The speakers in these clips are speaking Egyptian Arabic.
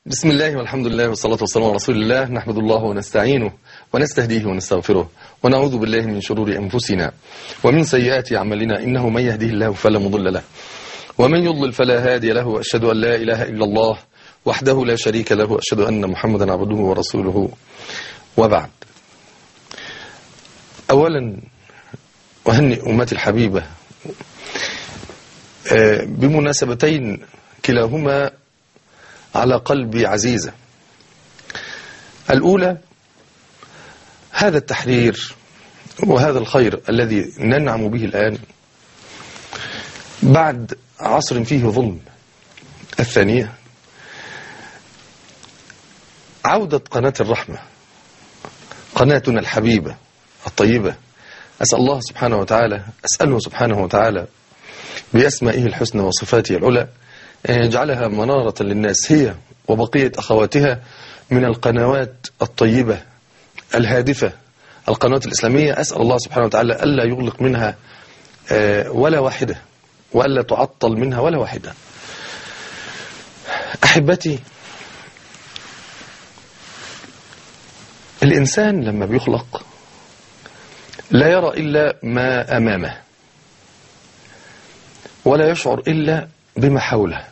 بسم الله والحمد لله والصلاة والسلام على رسول الله نحمد الله ونستعينه ونستهديه ونستغفره ونعوذ بالله من شرور أنفسنا ومن سيئات أعمالنا إنه من يهديه الله فلا مضل له ومن يضلل فلا هادي له وأشهد أن لا إله إلا الله وحده لا شريك له وأشهد أن محمدا عبده ورسوله وبعد أولا أهنئ أمتي الحبيبة بمناسبتين كلاهما على قلبي عزيزة الأولى هذا التحرير وهذا الخير الذي ننعم به الآن بعد عصر فيه ظلم الثانية عودة قناة الرحمة قناتنا الحبيبة الطيبة أسأل الله سبحانه وتعالى أسأله سبحانه وتعالى بأسمائه الحسنى وصفاته العلى أن يجعلها منارة للناس هي وبقية أخواتها من القنوات الطيبة الهادفة القنوات الإسلامية أسأل الله سبحانه وتعالى ألا يغلق منها ولا واحدة وألا تعطل منها ولا واحدة أحبتي الإنسان لما بيخلق لا يرى إلا ما أمامه ولا يشعر إلا بما حوله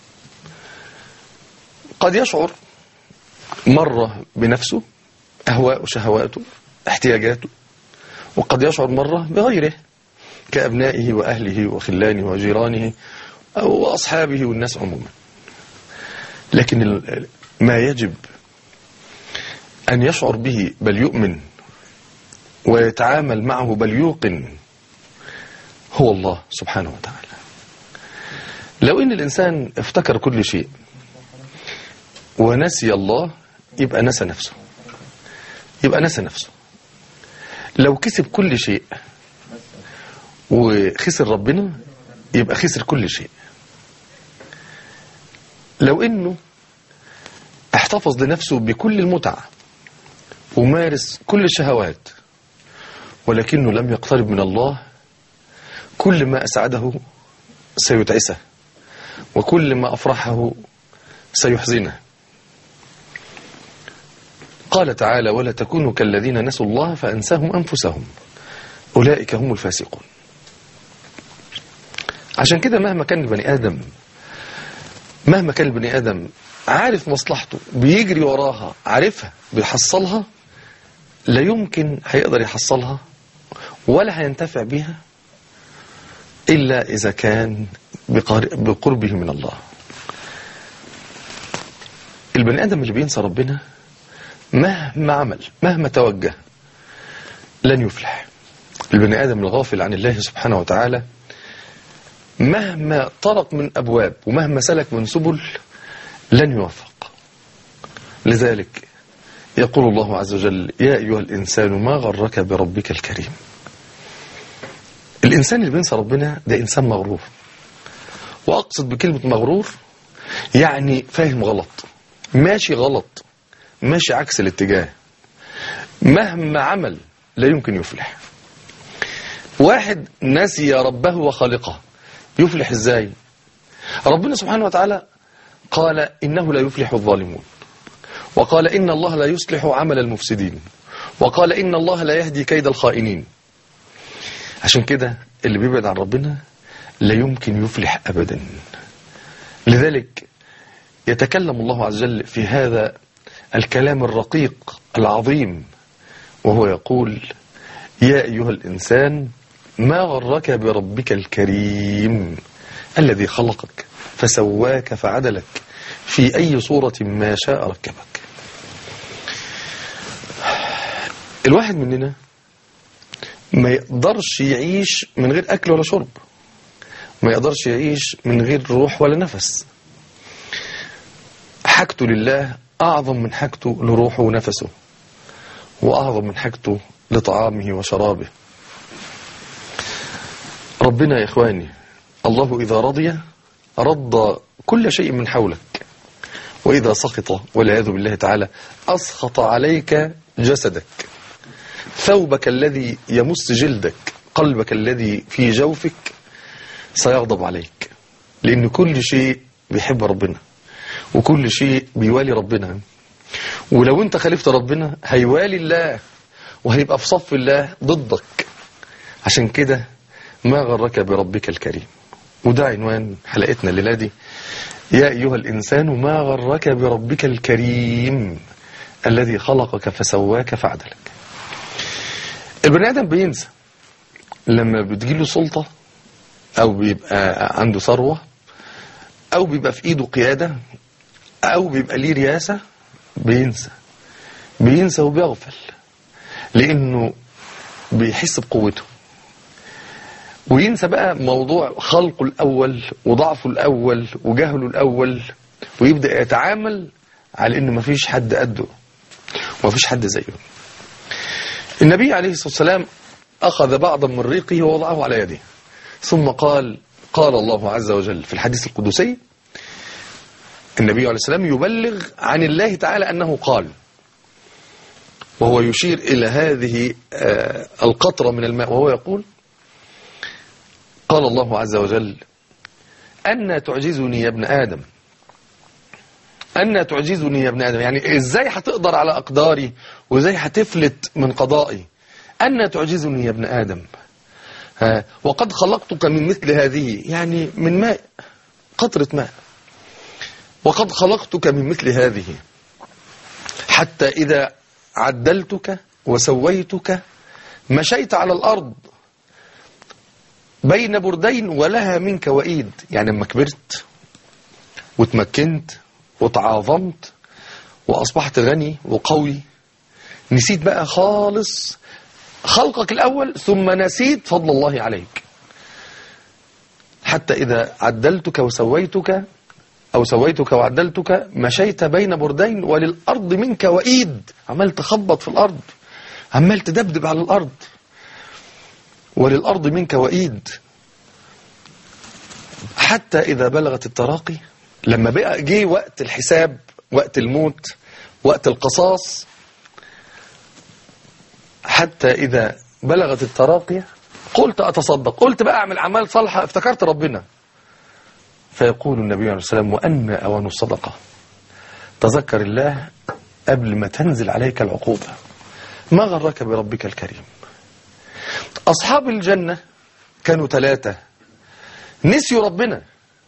قد يشعر مرة بنفسه أهواء شهواته احتياجاته وقد يشعر مرة بغيره كأبنائه وأهله وخلانه وجيرانه وأصحابه والناس عموما لكن ما يجب أن يشعر به بل يؤمن ويتعامل معه بل يوقن هو الله سبحانه وتعالى لو ان الانسان افتكر كل شيء ونسي الله يبقى نسى نفسه يبقى نسى نفسه لو كسب كل شيء وخسر ربنا يبقى خسر كل شيء لو انه احتفظ لنفسه بكل المتع ومارس كل الشهوات ولكنه لم يقترب من الله كل ما أسعده سيتعسه وكل ما أفرحه سيحزنه قال تعالى ولا تكونوا كالذين نسوا الله فأنساهم أنفسهم أولئك هم الفاسقون عشان كده مهما كان البني آدم مهما كان البني آدم عارف مصلحته بيجري وراها عارفها بيحصلها لا يمكن هيقدر يحصلها ولا هينتفع بها إلا إذا كان بقربه من الله البني آدم اللي بينسى ربنا مهما عمل مهما توجه لن يفلح البني آدم الغافل عن الله سبحانه وتعالى مهما طرق من أبواب ومهما سلك من سبل لن يوفق لذلك يقول الله عز وجل يا أيها الإنسان ما غرك بربك الكريم الإنسان اللي بينسى ربنا ده إنسان مغرور وأقصد بكلمة مغرور يعني فاهم غلط ماشي غلط ماشي عكس الاتجاه مهما عمل لا يمكن يفلح واحد نسي ربه وخالقه يفلح ازاي ربنا سبحانه وتعالى قال إنه لا يفلح الظالمون وقال إن الله لا يصلح عمل المفسدين وقال إن الله لا يهدي كيد الخائنين عشان كده اللي بيبعد عن ربنا لا يمكن يفلح أبدا لذلك يتكلم الله عز وجل في هذا الكلام الرقيق العظيم وهو يقول يا أيها الإنسان ما غرك بربك الكريم الذي خلقك فسواك فعدلك في أي صورة ما شاء ركبك الواحد مننا ما يقدرش يعيش من غير أكل ولا شرب ما يقدرش يعيش من غير روح ولا نفس حاجته لله أعظم من حاجته لروحه ونفسه وأعظم من حاجته لطعامه وشرابه ربنا يا إخواني الله إذا رضي رد كل شيء من حولك وإذا سخط والعياذ بالله تعالى أسخط عليك جسدك ثوبك الذي يمس جلدك قلبك الذي في جوفك سيغضب عليك لأن كل شيء بيحب ربنا وكل شيء بيوالي ربنا ولو انت خالفت ربنا هيوالي الله وهيبقى في صف الله ضدك عشان كده ما غرك بربك الكريم وده عنوان حلقتنا الليلة دي يا أيها الإنسان ما غرك بربك الكريم الذي خلقك فسواك فعدلك البني آدم بينسى لما بتجيله سلطة أو بيبقى عنده ثروة أو بيبقى في إيده قيادة أو بيبقى ليه رياسة بينسى بينسى وبيغفل لأنه بيحس بقوته وينسى بقى موضوع خلقه الأول وضعفه الأول وجهله الأول ويبدأ يتعامل على إنه مفيش حد قده ومفيش حد زيه النبي عليه الصلاة والسلام أخذ بعضا من ريقه ووضعه على يده ثم قال قال الله عز وجل في الحديث القدسي النبي عليه السلام يبلغ عن الله تعالى أنه قال وهو يشير إلى هذه القطرة من الماء وهو يقول قال الله عز وجل أن تعجزني يا ابن آدم أن تعجزني يا ابن آدم يعني إزاي هتقدر على أقداري وإزاي هتفلت من قضائي أن تعجزني يا ابن آدم ها وقد خلقتك من مثل هذه يعني من ماء قطرة ماء وقد خلقتك من مثل هذه حتى إذا عدلتك وسويتك مشيت على الأرض بين بردين ولها منك وإيد يعني لما كبرت وتمكنت وتعاظمت وأصبحت غني وقوي نسيت بقى خالص خلقك الأول ثم نسيت فضل الله عليك حتى إذا عدلتك وسويتك أو سويتك وعدلتك مشيت بين بردين وللأرض منك وإيد عمال تخبط في الأرض عمال تدبدب على الأرض وللأرض منك وإيد حتى إذا بلغت التراقي لما بقى جه وقت الحساب وقت الموت وقت القصاص حتى إذا بلغت التراقي قلت أتصدق قلت بقى أعمل أعمال صالحة افتكرت ربنا فيقول النبي عليه الصلاة والسلام وأن أوان الصدقة تذكر الله قبل ما تنزل عليك العقوبة ما غرك بربك الكريم أصحاب الجنة كانوا ثلاثة نسيوا ربنا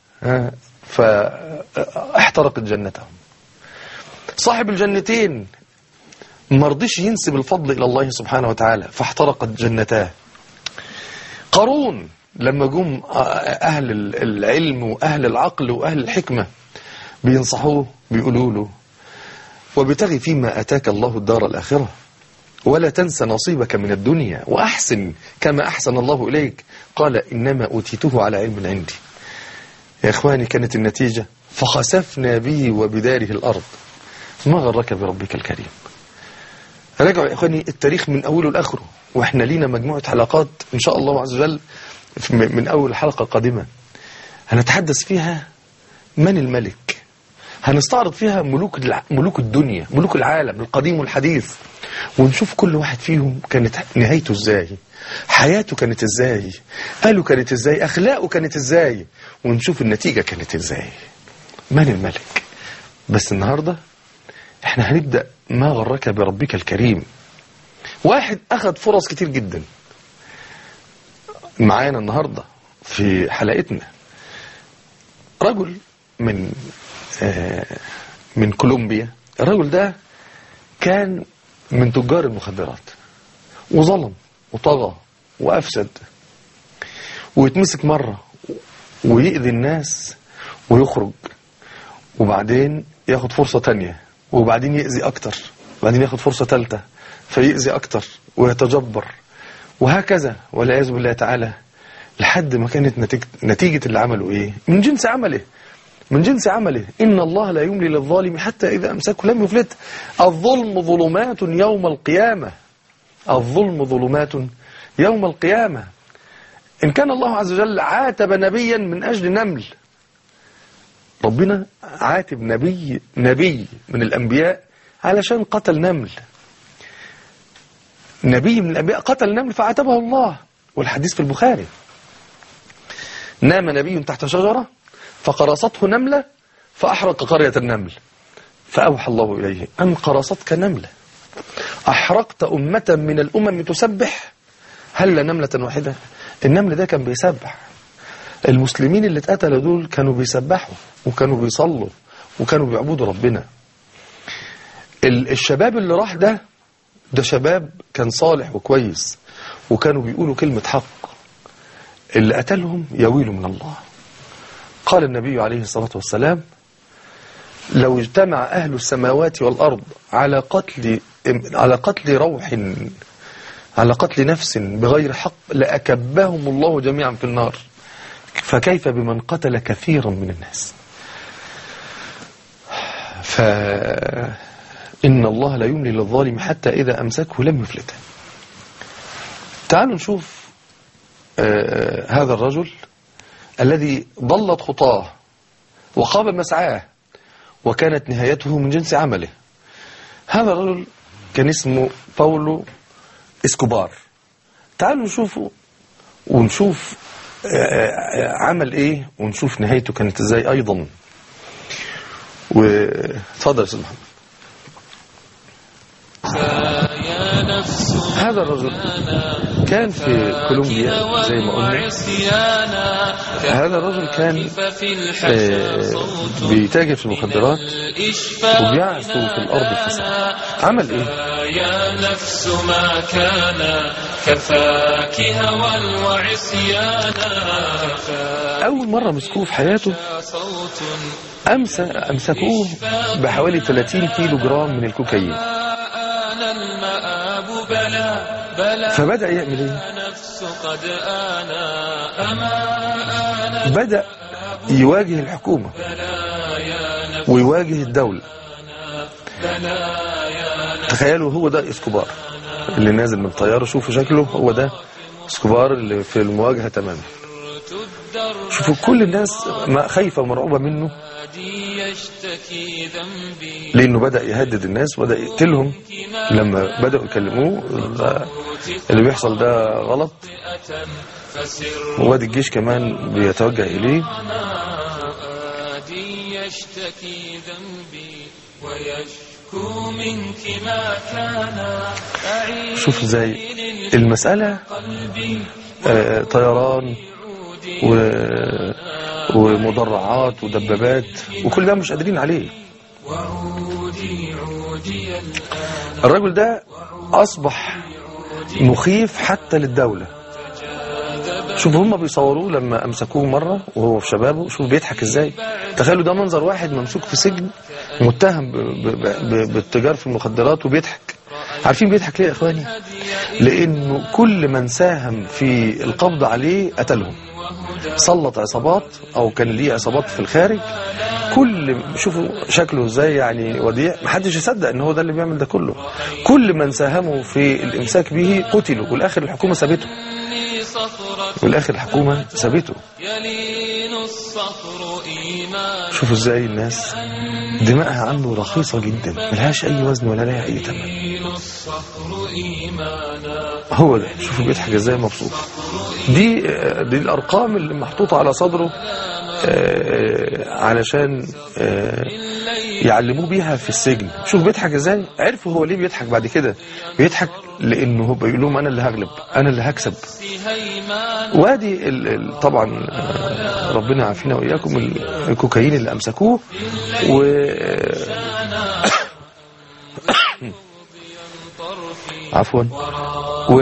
فاحترقت جنتهم صاحب الجنتين مرضيش ينسب الفضل إلى الله سبحانه وتعالى فاحترقت جنتاه قارون لما جم أهل العلم وأهل العقل وأهل الحكمة بينصحوه بيقولوا له وبتغي فيما أتاك الله الدار الآخرة ولا تنس نصيبك من الدنيا وأحسن كما أحسن الله إليك قال إنما أوتيته على علم عندي يا إخواني كانت النتيجة فخسفنا به وبداره الأرض ما غرك بربك الكريم راجعوا يا إخواني التاريخ من أوله لآخره وإحنا لينا مجموعة حلقات إن شاء الله عز وجل من أول حلقة قادمة هنتحدث فيها من الملك هنستعرض فيها ملوك ملوك الدنيا ملوك العالم القديم والحديث ونشوف كل واحد فيهم كانت نهايته ازاي حياته كانت ازاي قاله كانت ازاي اخلاقه كانت ازاي ونشوف النتيجة كانت ازاي من الملك بس النهاردة احنا هنبدأ ما غرك بربك الكريم واحد اخذ فرص كتير جدا معانا النهاردة في حلقتنا رجل من آه من كولومبيا الرجل ده كان من تجار المخدرات وظلم وطغى وأفسد ويتمسك مرة ويأذي الناس ويخرج وبعدين ياخد فرصة تانية وبعدين يأذي أكتر وبعدين ياخد فرصة تالتة فيأذي أكتر ويتجبر وهكذا والعياذ بالله تعالى لحد ما كانت نتيجة, نتيجة اللي عمله إيه من جنس عمله من جنس عمله إن الله لا يملي للظالم حتى إذا أمسكه لم يفلت الظلم ظلمات يوم القيامة الظلم ظلمات يوم القيامة إن كان الله عز وجل عاتب نبيا من أجل نمل ربنا عاتب نبي نبي من الأنبياء علشان قتل نمل نبي من الأنبياء قتل نمل فعاتبه الله والحديث في البخاري نام نبي تحت شجرة فقرصته نملة فأحرق قرية النمل فأوحى الله إليه أن قرصتك نملة أحرقت أمة من الأمم تسبح هل نملة واحدة النمل ده كان بيسبح المسلمين اللي اتقتلوا دول كانوا بيسبحوا وكانوا بيصلوا وكانوا بيعبدوا ربنا ال- الشباب اللي راح ده ده شباب كان صالح وكويس وكانوا بيقولوا كلمة حق اللي قتلهم يويل من الله قال النبي عليه الصلاة والسلام لو اجتمع أهل السماوات والأرض على قتل على قتل روح على قتل نفس بغير حق لأكبهم الله جميعا في النار فكيف بمن قتل كثيرا من الناس فإن الله لا يملي للظالم حتى إذا أمسكه لم يفلته تعالوا نشوف آه هذا الرجل الذي ضلت خطاه وخاب مسعاه وكانت نهايته من جنس عمله هذا الرجل كان اسمه باولو اسكوبار تعالوا نشوفه ونشوف عمل ايه ونشوف نهايته كانت ازاي ايضا وتفضل يا استاذ محمد هذا الرجل كان في كولومبيا زي ما قلنا هذا الرجل كان بيتاجر في المخدرات وبيعثو في الارض الفساد عمل ايه يا نفس ما كان كفاك هوى وعصيانا اول مره مسكوه في حياته صوت أمس أمسكوه بحوالي 30 كيلو جرام من الكوكايين آن المآب بلى بلى فبدأ يعمل إيه؟ نفس قد آنا أما آن بدأ يواجه الحكومة ويواجه الدولة تخيلوا هو ده اسكوبار اللي نازل من الطيارة شوفوا شكله هو ده اسكوبار اللي في المواجهة تماما شوفوا كل الناس ما خايفة ومرعوبة منه الهادي يشتكي ذنبي لأنه بدأ يهدد الناس وبدأ يقتلهم لما بدأوا يكلموه ده- اللي بيحصل ده غلط فسر ووادي الجيش كمان بيتوجه إليه هادي يشتكي ذنبي ويشكو منك ما كان أعيش شوف ازاي المسألة قلبي آه، طيران و... ومدرعات ودبابات وكل ده مش قادرين عليه وعودي عودي الآن الرجل ده أصبح مخيف حتى للدولة شوف هم بيصوروه لما أمسكوه مرة وهو في شبابه شوف بيضحك ازاي تخيلوا ده منظر واحد ممسوك في سجن متهم ب... ب... ب... بالتجار في المخدرات وبيضحك عارفين بيضحك ليه يا إخواني لأنه كل من ساهم في القبض عليه قتلهم سلط عصابات او كان ليه عصابات في الخارج كل شوفوا شكله ازاي يعني وديع محدش يصدق ان هو ده اللي بيعمل ده كله كل من ساهموا في الامساك به قتلوا والاخر الحكومه سابته إني صخرة والاخر الحكومه سابته يلين الصخر إيمان شوفوا ازاي الناس دماءها عنده رخيصه جدا ملهاش اي وزن ولا لها اي ثمن يلين الصخر إيمانا هو ده شوفوا بيضحك ازاي مبسوط دي دي الارقام اللي محطوطه على صدره آه، علشان آه، يعلموه بيها في السجن شوف بيضحك ازاي عرفوا هو ليه بيضحك بعد كده بيضحك لانه هو بيقول لهم انا اللي هغلب انا اللي هكسب هيمان وادي ال- ال- طبعا آه، ربنا يعافينا واياكم ال- الكوكايين اللي امسكوه و طرفي عفوا و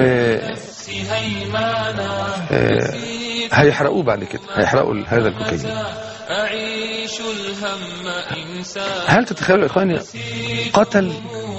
هيمانا آه، هيحرقوه بعد كده هيحرقوا ال- هذا الكوكايين أعيش الهم إنسان هل تتخيلوا يا اخواني قتل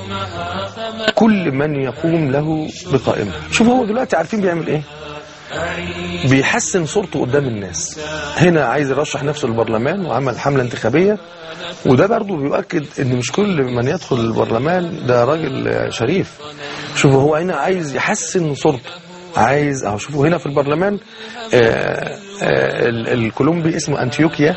كل من يقوم له بقائمه شوف هو دلوقتي عارفين بيعمل ايه بيحسن صورته قدام الناس هنا عايز يرشح نفسه للبرلمان وعمل حملة انتخابية وده برضه بيؤكد ان مش كل من يدخل البرلمان ده راجل شريف شوفوا هو هنا عايز يحسن صورته عايز اهو شوفوا هنا في البرلمان آه آه ال- الكولومبي اسمه انتيوكيا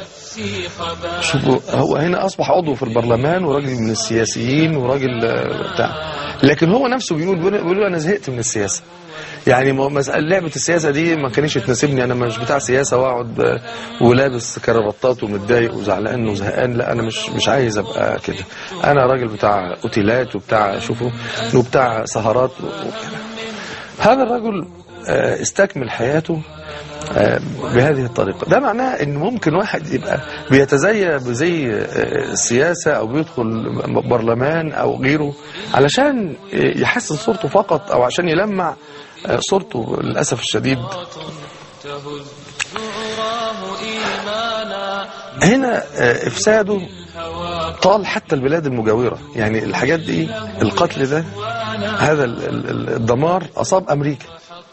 شوفوا هو هنا اصبح عضو في البرلمان وراجل من السياسيين وراجل آه، بتاع لكن هو نفسه بيقول بيقول انا زهقت من السياسه يعني ما- مسألة لعبة السياسة دي ما كانش تناسبني أنا مش بتاع سياسة وأقعد ب- ولابس كرافتات ومتضايق وزعلان وزهقان لا أنا مش مش عايز أبقى كده أنا راجل بتاع أوتيلات وبتاع شوفوا وبتاع سهرات و- وكده. هذا الرجل آه، استكمل حياته آه، بهذه الطريقة ده معناه ان ممكن واحد يبقى بيتزي بزي آه، السياسة او بيدخل برلمان او غيره علشان آه، يحسن صورته فقط او عشان يلمع آه، صورته للأسف الشديد تهز عراه إيمانا هنا آه، افساده طال حتى البلاد المجاورة يعني الحاجات دي القتل ده هذا ال- ال- ال- الدمار أصاب أمريكا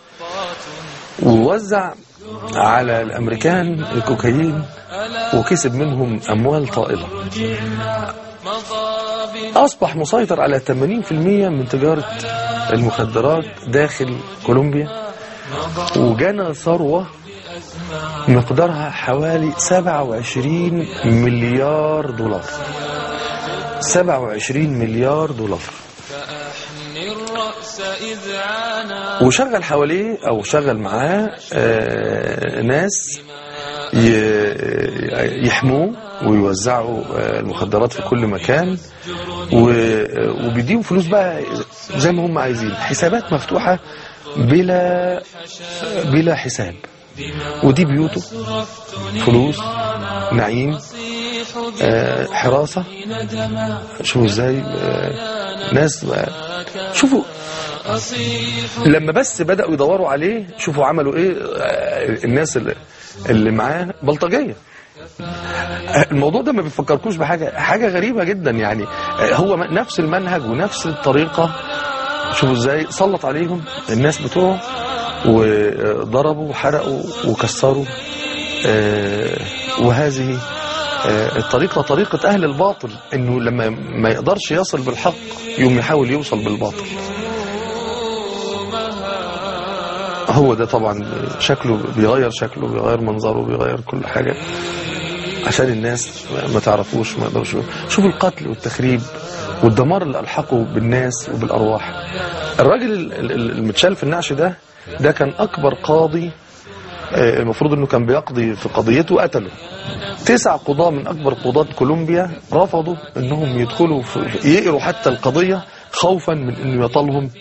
ووزع على الأمريكان الكوكايين وكسب منهم أموال طائلة مضى أصبح مسيطر على 80% من تجارة المخدرات داخل كولومبيا وجنى ثروة مقدارها حوالي 27 مليار دولار 27 مليار دولار فأحن الرأس إذ عانى وشغل حواليه او شغل معاه آه، ناس ي- يحموه ويوزعوا آه، المخدرات في كل مكان و- وبيديهم فلوس بقى زي ما هم عايزين حسابات مفتوحة بلا بلا حساب ودي بيوته فلوس نعيم آه، حراسة شوفوا ازاي آه، ناس آه، شوفوا لما بس بدأوا يدوروا عليه شوفوا عملوا ايه آه، الناس اللي, اللي معاه بلطجية آه، الموضوع ده ما بيفكركوش بحاجة حاجة غريبة جدا يعني آه، هو م- نفس المنهج ونفس الطريقة شوفوا ازاي سلط عليهم الناس بتوعه وضربوا وحرقوا وكسروا آه، وهذه آه، الطريقة طريقة أهل الباطل إنه لما ما يقدرش يصل بالحق يوم يحاول يوصل بالباطل هو ده طبعا شكله بيغير شكله بيغير منظره بيغير كل حاجة عشان الناس ما تعرفوش ما يقدروش شوف القتل والتخريب والدمار اللي ألحقه بالناس وبالأرواح الراجل ال- ال- المتشال في النعش ده ده كان أكبر قاضي آه، المفروض انه كان بيقضي في قضيته قتله تسع قضاة من اكبر قضاة كولومبيا رفضوا انهم يدخلوا في في- يقروا حتى القضية خوفا من انه يطالهم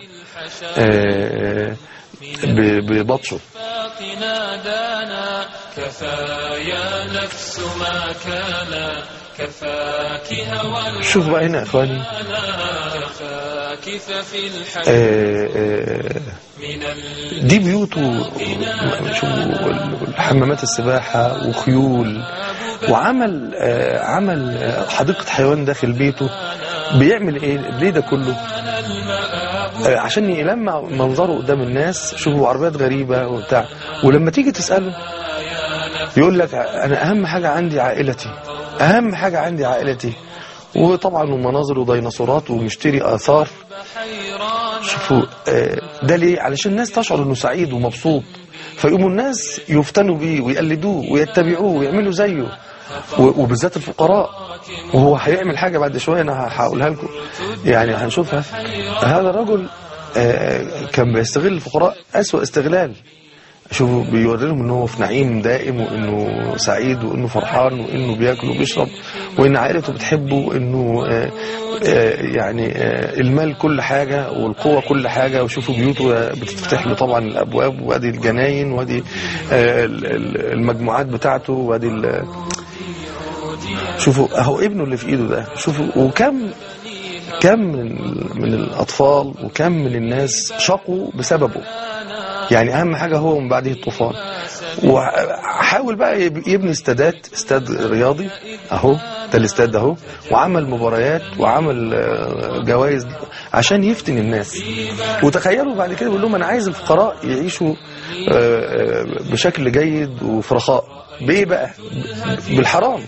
آه، ب- ببطشه الفاق نادانا كفى يا نفس ما كان كفاك هوى شوف بقى هنا يا اخواني الهنا كفاك ففي الحياة آه، آه، من ال... دي بيوته شوفوا حمامات السباحة وخيول وعمل آه، عمل آه، حديقة حيوان داخل بيته بيعمل ايه ليه ده كله آه، عشان يلمع منظره قدام الناس شوفوا عربيات غريبة وبتاع ولما تيجي تسأله يقول لك انا اهم حاجة عندي عائلتي اهم حاجة عندي عائلتي وطبعا ومناظر وديناصورات ومشتري اثار حيران شوفوا آه، ده ليه علشان الناس تشعر انه سعيد ومبسوط فيقوموا الناس يفتنوا بيه ويقلدوه ويتبعوه ويعملوا زيه و- وبالذات الفقراء وهو هيعمل حاجة بعد شوية أنا هقولها لكم يعني هنشوفها هذا الرجل آه، كان بيستغل الفقراء أسوأ استغلال شوفوا بيوري لهم ان هو في نعيم دائم وانه سعيد وانه فرحان وانه بياكل وبيشرب وان عائلته بتحبه وانه آه، آه، يعني آه، المال كل حاجه والقوه كل حاجه وشوفوا بيوته بتتفتح له طبعا الابواب وادي الجناين وادي آه، ال- ال- المجموعات بتاعته وادي ال- شوفوا اهو ابنه اللي في ايده ده شوفوا وكم كم من, من الاطفال وكم من الناس شقوا بسببه يعني اهم حاجه هو من بعده الطوفان وحاول بقى يب- يبني استادات استاد رياضي اهو ده الاستاد اهو وعمل مباريات وعمل آه، جوائز عشان يفتن الناس وتخيلوا بعد كده بيقول لهم انا عايز الفقراء يعيشوا آه، آه، بشكل جيد وفي رخاء بايه بقى ب- بالحرام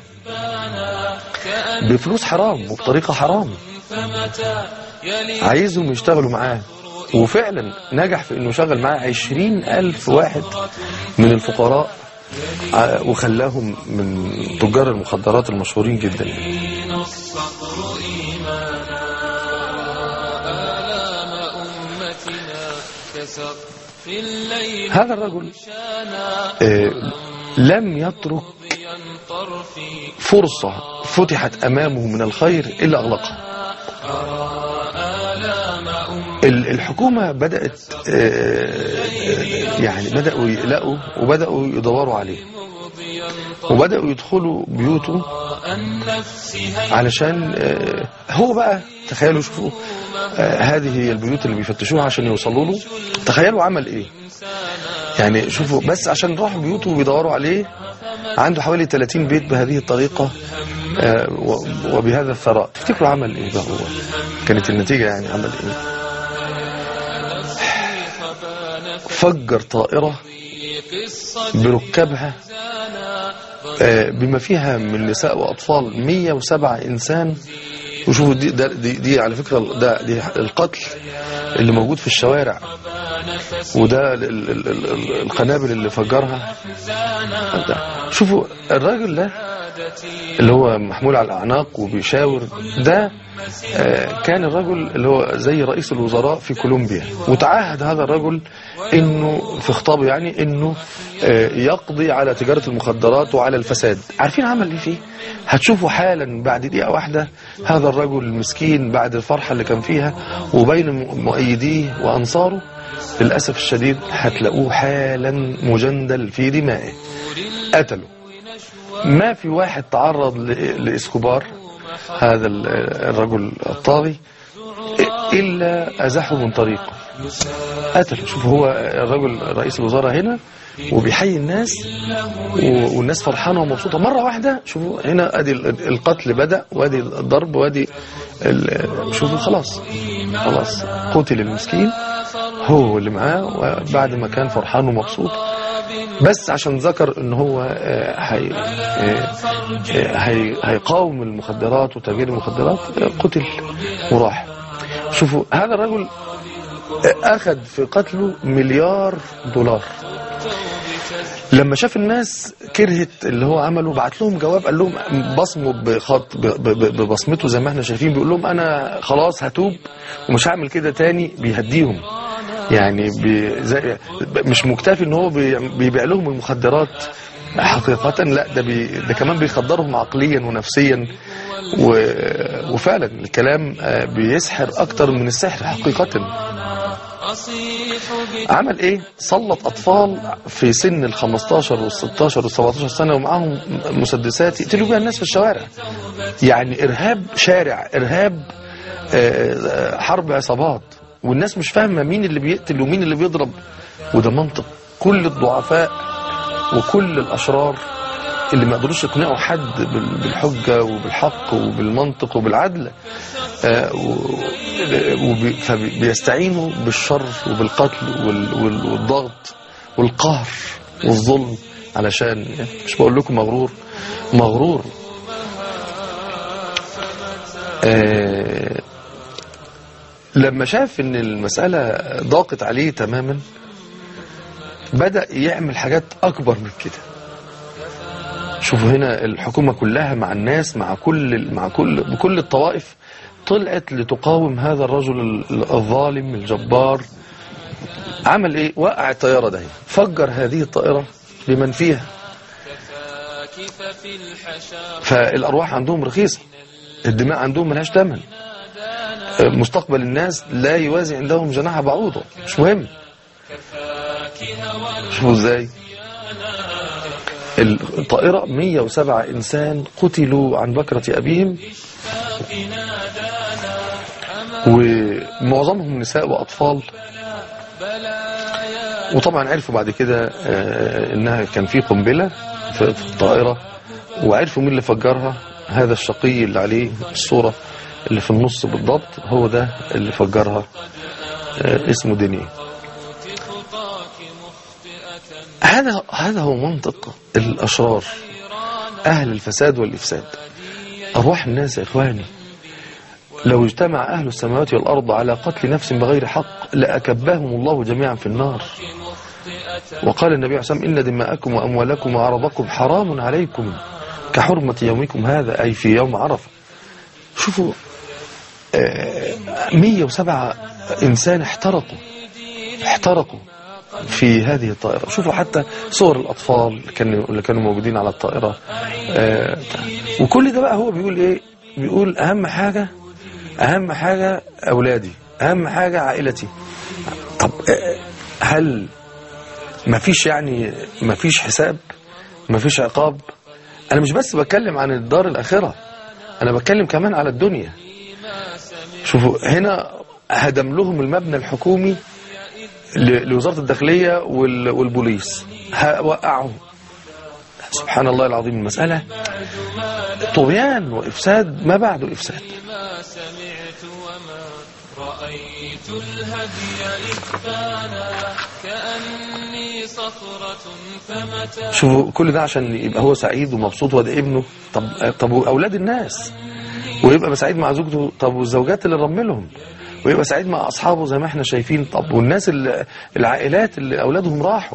بفلوس حرام وبطريقه حرام فمتى يلي عايزهم يشتغلوا معاه وفعلا نجح في انه يشغل معاه عشرين الف واحد من الفقراء ع- وخلاهم من تجار المخدرات المشهورين جدا الصقر إيمانا آلاف كسقف الليل هذا الرجل شانا آه، لم يترك مضيا طرفي فرصة فتحت أمامه من الخير إلا أغلقها أرى آلام أم ال- الحكومة بدأت آه، يعني بدأوا يقلقوا وبدأوا يدوروا عليه مضيا وبدأوا يدخلوا بيوته طرفا النفس هي علشان آه، هو بقى تخيلوا شوفوا آه، هذه هي البيوت اللي بيفتشوها عشان يوصلوا له تخيلوا عمل ايه يعني شوفوا بس عشان راحوا بيوته وبيدوروا عليه عنده حوالي 30 بيت بهذه الطريقة آه، و- وبهذا الثراء تفتكروا عمل ايه بقى هو كانت النتيجة يعني عمل ايه خفان فجر طائرة في قصة بركابها زانا آه، بما فيها من نساء وأطفال 107 إنسان وشوفوا دي, ده دي, دي على فكرة ده دي القتل اللي موجود في الشوارع وده ال- ال- ال- ال- القنابل اللي فجرها ده. شوفوا الراجل ده اللي هو محمول على الأعناق وبيشاور ده آه، كان الرجل اللي هو زي رئيس الوزراء في كولومبيا وتعهد هذا الرجل انه في خطابه يعني انه آه، يقضي على تجارة المخدرات وعلى الفساد عارفين عمل ايه فيه هتشوفوا حالا بعد دقيقة واحدة هذا الرجل المسكين بعد الفرحة اللي كان فيها وبين مؤيديه وأنصاره للأسف الشديد هتلاقوه حالا مجندل في دمائه قتلوا ما في واحد تعرض ل- لإسكوبار هذا ال- الرجل الطاغي إلا أزحه من طريقه قتل شوف هو الرجل رئيس الوزراء هنا وبيحيي الناس و- والناس فرحانة ومبسوطة مرة واحدة شوفوا هنا ادي ال- القتل بدأ وادي الضرب وادي ال- شوفوا خلاص خلاص قتل المسكين هو اللي معاه وبعد ما كان فرحان ومبسوط بس عشان ذكر ان هو آه، هي آه، آه، هي- هيقاوم المخدرات وتاجير المخدرات آه، قتل وراح شوفوا هذا الرجل آه، اخذ في قتله مليار دولار لما شاف الناس كرهت اللي هو عمله بعت لهم جواب قال لهم بصمه بخط ب- ب- ب- ببصمته زي ما احنا شايفين بيقول لهم انا خلاص هتوب ومش هعمل كده تاني بيهديهم يعني بي زي مش مكتفي ان هو بي- بيبيع لهم المخدرات حقيقة لا ده بي ده كمان بيخدرهم عقليا ونفسيا و وفعلا الكلام آه، بيسحر اكتر من السحر حقيقة أصيح عمل ايه سلط اطفال في سن ال 15 وال 16 وال 17 سنه ومعاهم مسدسات يقتلوا بيها الناس في الشوارع يعني ارهاب شارع ارهاب آه، حرب عصابات والناس مش فاهمه مين اللي بيقتل ومين اللي بيضرب وده منطق كل الضعفاء وكل الاشرار اللي ما قدروش يقنعوا حد بال- بالحجه وبالحق وبالمنطق وبالعدل آه، و- وبي- فبيستعينوا بالشر وبالقتل وال- وال- والضغط والقهر والظلم علشان مش بقول لكم مغرور مغرور آه، لما شاف ان المسألة ضاقت عليه تماما بدأ يعمل حاجات أكبر من كده شوفوا هنا الحكومة كلها مع الناس مع كل مع كل بكل الطوائف طلعت لتقاوم هذا الرجل ال- الظالم الجبار عمل ايه وقع الطيارة ده فجر هذه الطائرة بمن فيها كيف في الحشا فالأرواح عندهم رخيصة الدماء عندهم ملهاش ثمن مستقبل الناس لا يوازي عندهم جناح بعوضة مش مهم شوفوا ازاي الطائرة 107 إنسان قتلوا عن بكرة أبيهم ومعظمهم نساء وأطفال وطبعا عرفوا بعد كده آه، إنها كان في قنبلة في في الطائرة وعرفوا مين اللي فجرها هذا الشقي اللي عليه الصورة اللي في النص بالضبط هو ده اللي فجرها آه، اسمه ديني هذا هذا هو منطق الأشرار أهل الفساد والإفساد أرواح الناس يا إخواني لو اجتمع أهل السماوات والأرض على قتل نفس بغير حق لأكبهم الله جميعا في النار وقال النبي عليه الصلاة والسلام إن دماءكم وأموالكم وعرضكم حرام عليكم كحرمة يومكم هذا أي في يوم عرفة شوفوا آه، 107 إنسان احترقوا احترقوا في هذه الطائرة شوفوا حتى صور الأطفال اللي كانوا اللي كانوا موجودين على الطائرة آه وكل ده بقى هو بيقول إيه بيقول أهم حاجة أهم حاجة أولادي أهم حاجة عائلتي طب آه، هل ما فيش يعني ما فيش حساب ما فيش عقاب أنا مش بس بتكلم عن الدار الآخرة أنا بتكلم كمان على الدنيا شوفوا هنا هدم لهم المبنى الحكومي ل- لوزارة الداخلية وال- والبوليس ه- وقعوا سبحان الله العظيم المسألة طغيان وإفساد ما بعده إفساد ما سمعت وما رأيت الهدي إذ بان كأني صخرة فمتى شوفوا كل ده عشان يبقى هو سعيد ومبسوط وده ابنه طب طب واولاد الناس ويبقى سعيد مع زوجته طب والزوجات اللي رمي لهم ويبقى سعيد مع اصحابه زي ما احنا شايفين طب والناس اللي العائلات اللي اولادهم راحوا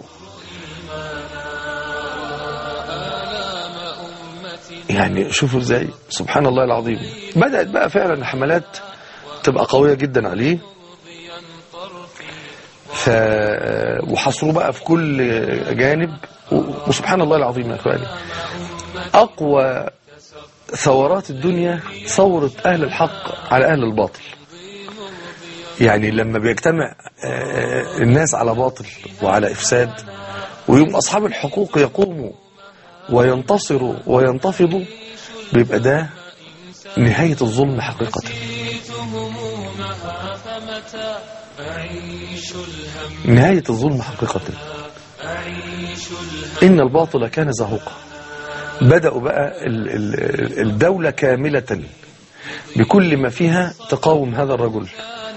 آلام أمتي يعني شوفوا ازاي سبحان الله العظيم بدات بقى فعلا حملات تبقى قويه جدا عليه ضيا طرفي ف وحصروه بقى في كل جانب و- وسبحان الله العظيم يا اخواني اقوى ثورات الدنيا ثورة اهل الحق على اهل الباطل يعني لما بيجتمع آه، الناس على باطل وعلى افساد ويوم اصحاب الحقوق يقوموا وينتصروا وينتفضوا بيبقى ده نهاية الظلم حقيقة نسيت همومها فمتى أعيش الهم نهاية الظلم حقيقة أعيش الهم إن الباطل كان زهوقا بدأوا بقى ال- ال- الدولة كاملة بكل ما فيها تقاوم هذا الرجل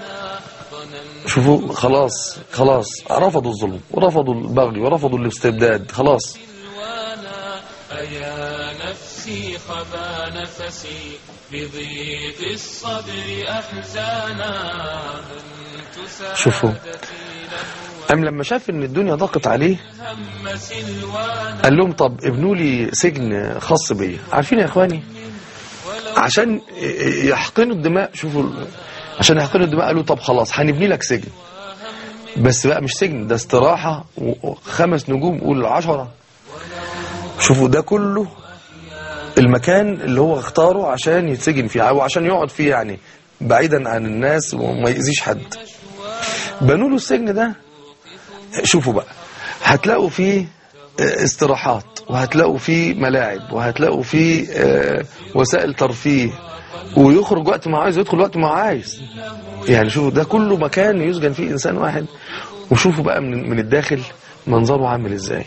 شوفوا خلاص خلاص رفضوا الظلم ورفضوا البغي ورفضوا الاستبداد خلاص وانا أيا نفسي خبا نفسي بضيق الصدر أحزانا أنت شوفوا. سعادتي أم لما شاف إن الدنيا ضاقت عليه هم سلوانا قال لهم طب ابنوا لي سجن خاص بيا عارفين يا إخواني عشان يحقنوا الدماء شوفوا عشان يحقنوا الدماء قالوا طب خلاص هنبني لك سجن بس بقى مش سجن ده استراحة وخمس نجوم قول عشرة شوفوا ده كله المكان اللي هو اختاره عشان يتسجن فيه او عشان يقعد فيه يعني بعيدا عن الناس وما يأذيش حد بنوا له السجن ده شوفوا بقى هتلاقوا فيه آه، استراحات وهتلاقوا فيه ملاعب وهتلاقوا فيه آه، وسائل ترفيه ويخرج وقت ما عايز ويدخل وقت ما عايز يعني شوفوا ده كله مكان يسجن فيه انسان واحد وشوفوا بقى من من الداخل منظره عامل ازاي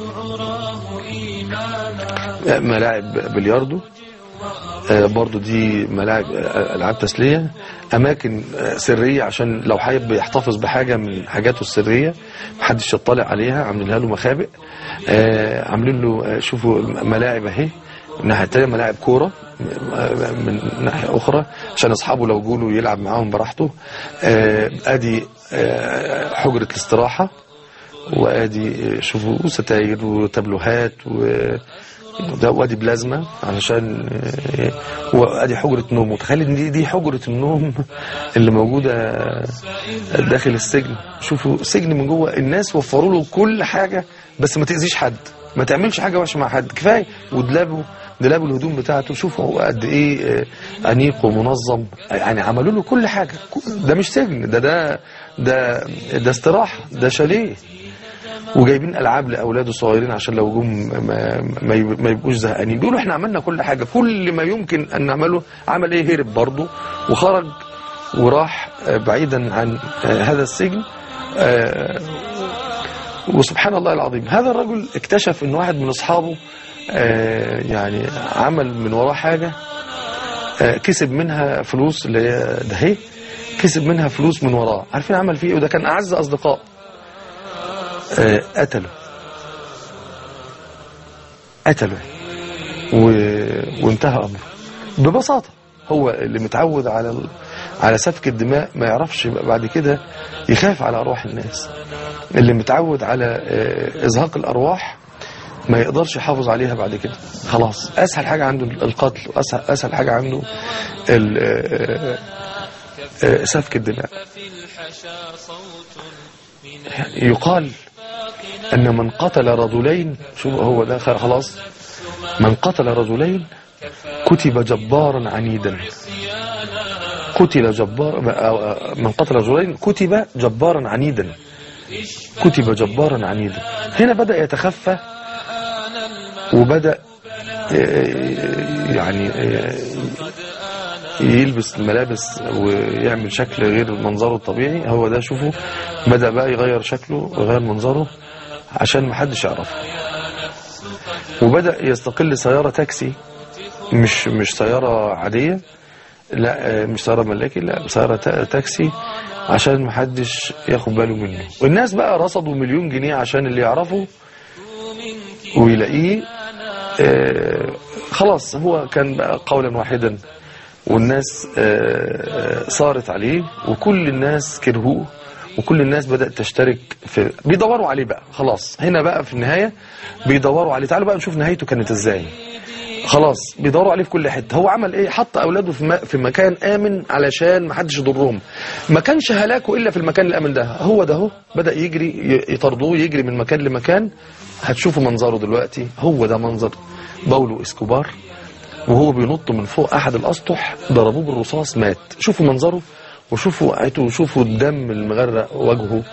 آه، ملاعب بلياردو آه، برضو دي ملاعب آه، العاب تسليه اماكن آه، سريه عشان لو حابب يحتفظ بحاجه من حاجاته السريه محدش يطلع عليها عاملين له مخابئ آه، عاملين له آه، شوفوا ملاعب اهي الناحيه التانيه ملاعب كوره آه، من ناحيه اخرى عشان اصحابه لو جولوا يلعب معاهم براحته آه، ادي آه، حجره الاستراحه وادي آه، شوفوا ستاير وتابلوهات و وده وادي بلازما علشان آه، وادي حجره نوم وتخيل ان دي دي حجره النوم اللي موجوده داخل السجن شوفوا سجن من جوه الناس وفروا له كل حاجه بس ما تاذيش حد ما تعملش حاجه وحشه مع حد كفايه ودلابه دلاب الهدوم بتاعته شوفوا هو قد ايه آه، انيق ومنظم يعني عملوا له كل حاجه ده مش سجن ده ده ده ده استراحه ده شاليه وجايبين العاب لاولاده الصغيرين عشان لو جم ما, ما يب- ما يبقوش زهقانين بيقولوا احنا عملنا كل حاجه كل ما يمكن ان نعمله عمل ايه هرب برضه وخرج وراح آه، بعيدا عن آه، هذا السجن آه، وسبحان الله العظيم هذا الرجل اكتشف ان واحد من اصحابه آه، يعني عمل من وراه حاجه آه، كسب منها فلوس اللي هي ده هي كسب منها فلوس من وراه عارفين عمل فيه ايه وده كان اعز اصدقاء آه، قتله قتله و... وانتهى امره ببساطه هو اللي متعود على ال... على سفك الدماء ما يعرفش يبقى بعد كده يخاف على ارواح الناس اللي متعود على آه، ازهاق الارواح ما يقدرش يحافظ عليها بعد كده خلاص اسهل حاجه عنده القتل واسهل اسهل حاجه عنده ال... آه، آه، سفك الدماء في الحشا صوت يقال أن من قتل رجلين شو هو ده خلاص من قتل رجلين كتب جبارا عنيدا قتل جبار من قتل رجلين كتب جبارا عنيدا كتب جبارا عنيدا هنا بدأ يتخفى وبدأ يعني يلبس الملابس ويعمل شكل غير منظره الطبيعي هو ده شوفوا بدأ بقى يغير شكله ويغير منظره عشان محدش يعرفه وبدأ يستقل سيارة تاكسي مش مش سيارة عادية لا مش سيارة ملاكي لا سيارة تاكسي عشان محدش ياخد باله منه والناس بقى رصدوا مليون جنيه عشان اللي يعرفه ويلاقيه آه خلاص هو كان بقى قولا واحدا والناس آه صارت عليه وكل الناس كرهوه وكل الناس بدأت تشترك في بيدوروا عليه بقى خلاص هنا بقى في النهاية بيدوروا عليه تعالوا بقى نشوف نهايته كانت ازاي خلاص بيدوروا عليه في كل حته هو عمل ايه حط اولاده في, في مكان امن علشان ما حدش يضرهم ما كانش هلاكه الا في المكان الامن ده هو ده هو بدا يجري يطردوه يجري من مكان لمكان هتشوفوا منظره دلوقتي هو ده منظر باولو اسكوبار وهو بينط من فوق احد الاسطح ضربوه بالرصاص مات شوفوا منظره وشوفوا وقعته وشوفوا الدم المغرق وجهه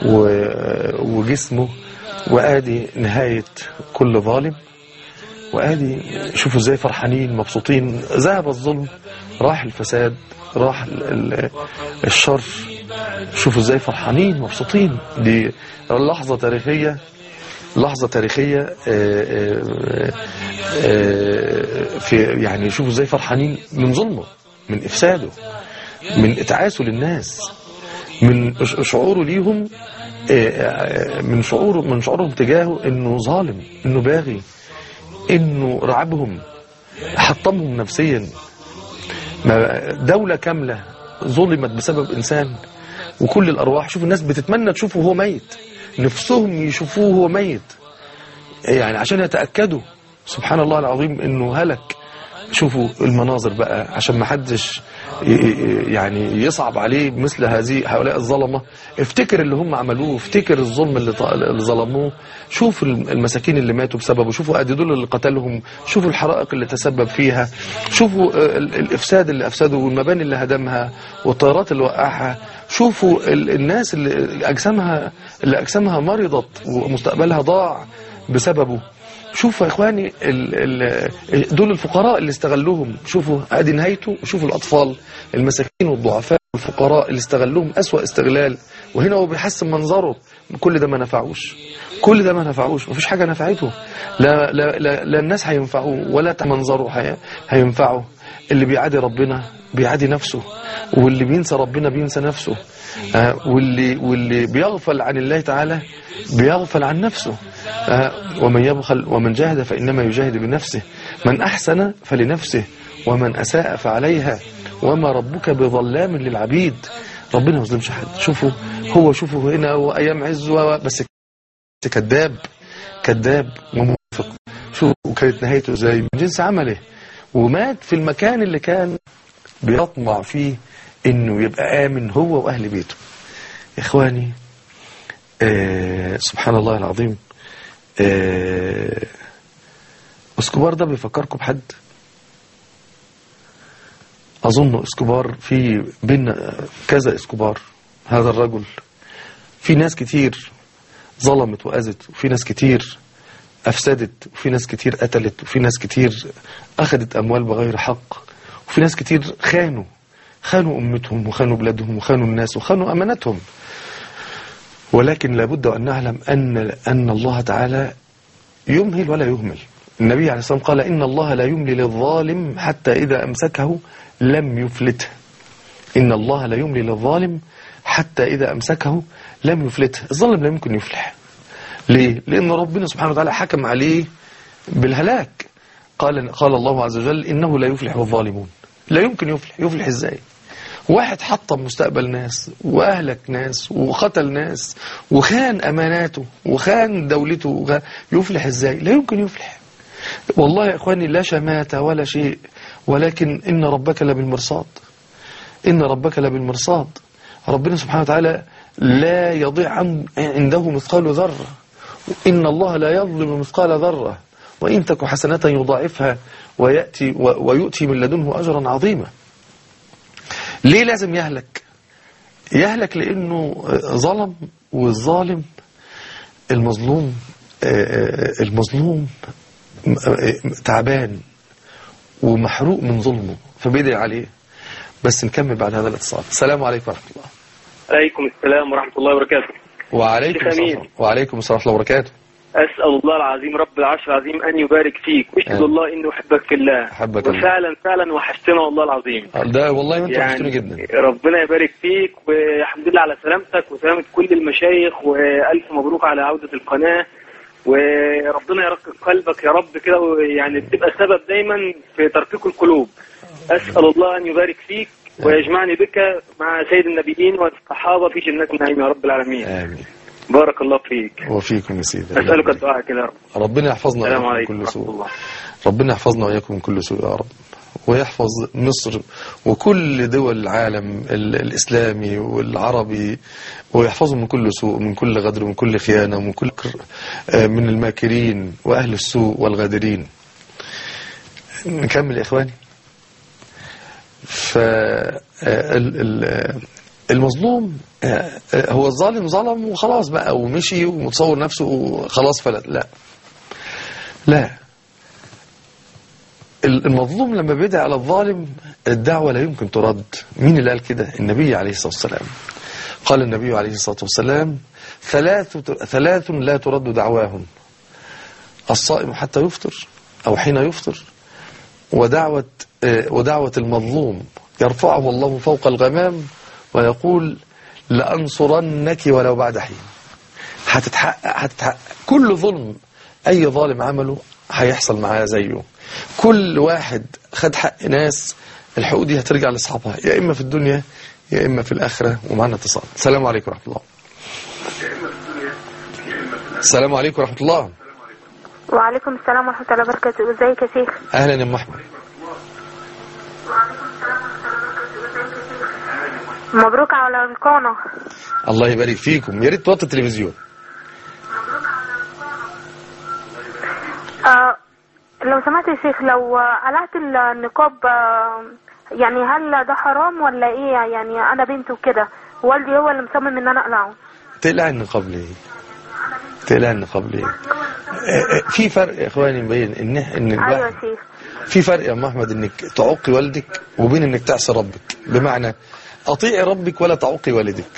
وجسمه وادي نهايه كل ظالم وادي شوفوا ازاي فرحانين مبسوطين ذهب الظلم راح الفساد راح الشر شوفوا ازاي فرحانين مبسوطين دي لحظة تاريخية لحظة تاريخية في يعني شوفوا ازاي فرحانين من ظلمه من افساده من اتعاسه للناس من شعوره ليهم من شعوره من شعورهم تجاهه انه ظالم انه باغي انه رعبهم حطمهم نفسيا دولة كاملة ظلمت بسبب انسان وكل الارواح شوف الناس بتتمنى تشوفه هو ميت نفسهم يشوفوه هو ميت يعني عشان يتأكدوا سبحان الله العظيم انه هلك شوفوا المناظر بقى عشان ما حدش يعني يصعب عليه مثل هذه هؤلاء الظلمة افتكر اللي هم عملوه افتكر الظلم اللي, اللي ظلموه شوف المساكين اللي ماتوا بسببه شوفوا ادي دول اللي قتلهم شوفوا الحرائق اللي تسبب فيها شوفوا الافساد اللي افسدوا والمباني اللي هدمها والطيارات اللي وقعها شوفوا الناس اللي اجسامها اللي اجسامها مرضت ومستقبلها ضاع بسببه شوفوا يا اخواني ال ال دول الفقراء اللي استغلوهم شوفوا ادي نهايته شوفوا الاطفال المساكين والضعفاء والفقراء اللي استغلوهم اسوأ استغلال وهنا هو بيحسن منظره كل ده ما نفعوش كل ده ما نفعوش مفيش حاجة نفعته لا, لا, لا, لا الناس هينفعوه ولا منظره هينفعه اللي بيعادي ربنا بيعادي نفسه واللي بينسى ربنا بينسى نفسه آه واللي واللي بيغفل عن الله تعالى بيغفل عن نفسه آه ومن يبخل ومن جاهد فإنما يجاهد بنفسه من أحسن فلنفسه ومن أساء فعليها وما ربك بظلام للعبيد ربنا ما يظلمش حد شوفوا هو شوفوا هنا وأيام عز بس كذاب كذاب ومنافق شوفوا كانت نهايته ازاي من جنس عمله ومات في المكان اللي كان بيطمع فيه انه يبقى امن هو واهل بيته اخواني آه سبحان الله العظيم آه اسكوبار ده بيفكركم بحد اظن اسكوبار في بينا كذا اسكوبار هذا الرجل في ناس كتير ظلمت واذت وفي ناس كتير افسدت وفي ناس كتير قتلت وفي ناس كتير اخذت اموال بغير حق وفي ناس كتير خانوا خانوا امتهم وخانوا بلادهم وخانوا الناس وخانوا امانتهم ولكن لابد ان نعلم ان ان الله تعالى يمهل ولا يهمل النبي عليه الصلاه والسلام قال ان الله لا يملي للظالم حتى اذا امسكه لم يفلته ان الله لا يملي للظالم حتى اذا امسكه لم يفلته الظالم لا يمكن يفلح ليه لان ربنا سبحانه وتعالى حكم عليه بالهلاك قال قال الله عز وجل انه لا يفلح الظالمون لا يمكن يفلح يفلح ازاي واحد حطم مستقبل ناس واهلك ناس وقتل ناس وخان اماناته وخان دولته وخان يفلح ازاي لا يمكن يفلح والله يا اخواني لا شماتة ولا شيء ولكن ان ربك لبالمرصاد ان ربك لبالمرصاد ربنا سبحانه وتعالى لا يضيع عن- عنده مثقال ذرة إن الله لا يظلم مثقال ذرة وإن تك حسنة يضاعفها ويأتي و- ويؤتي من لدنه أجرا عظيما ليه لازم يهلك يهلك لأنه ظلم والظالم المظلوم آه، المظلوم آه، تعبان ومحروق من ظلمه فبيدعي عليه بس نكمل بعد هذا الاتصال السلام عليكم ورحمة الله عليكم السلام ورحمة الله وبركاته وعليكم شيخ أمين. السلام وعليكم السلام ورحمة الله وبركاته أسأل الله العظيم رب العرش العظيم أن يبارك فيك وأشهد آمين. الله إني أحبك في الله أحبك الله. وفعلا فعلا وحشتنا والله العظيم ده والله وانت وحشتوني جدا ربنا يبارك فيك والحمد لله على سلامتك وسلامة كل المشايخ وألف مبروك على عودة القناة وربنا يرقق قلبك يا رب كده ويعني تبقى سبب دايما في ترقيق القلوب أسأل الله أن يبارك فيك ويجمعني بك مع سيد النبيين والصحابة في جنات النعيم يا رب العالمين آمين بارك الله فيك وفيكم يا سيدي أسألك الدعاء كده يا رب ربنا يحفظنا السلام وإياكم عليكم من كل ورحمة سوء الله ربنا يحفظنا وإياكم من كل سوء يا رب ويحفظ مصر وكل دول العالم ال- الإسلامي والعربي ويحفظهم من كل سوء من كل غدر ومن كل خيانة ومن كل كر آه، من الماكرين وأهل السوء والغادرين نكمل يا إخواني ف آه، ال- ال- المظلوم آه، آه، هو الظالم ظلم وخلاص بقى ومشي ومتصور نفسه وخلاص فلت لا لا المظلوم لما بيدعي على الظالم الدعوة لا يمكن ترد مين اللي قال كده النبي عليه الصلاة والسلام قال النبي عليه الصلاة والسلام ثلاث ثلاث لا ترد دعواهم الصائم حتى يفطر أو حين يفطر ودعوة آه، ودعوة المظلوم يرفعه الله فوق الغمام ويقول لأنصرنك ولو بعد حين هتتحقق هتتحقق كل ظلم أي ظالم عمله هيحصل معاه زيه كل واحد خد حق ناس الحقوق دي هترجع لاصحابها يا إما في الدنيا يا إما في الآخرة ومعنا اتصال السلام عليكم ورحمة الله السلام عليكم ورحمة الله وعليكم السلام ورحمة الله وبركاته ازيك يا شيخ أهلا يا أم أحمد مبروك على القناة الله يبارك فيكم يا ريت توطي التلفزيون آه لو سمحت يا شيخ لو آه، قلعت النقاب آه يعني هل ده حرام ولا ايه يعني انا بنت وكده والدي هو اللي مصمم ان انا اقلعه تقلع النقاب ليه تقلع النقاب ليه آه، آه، في فرق يا اخواني بين ان ان ايوه الواحد يا شيخ في فرق يا ام احمد انك تعقي والدك وبين انك تعصي ربك بمعنى اطيعي ربك ولا تعقي والدك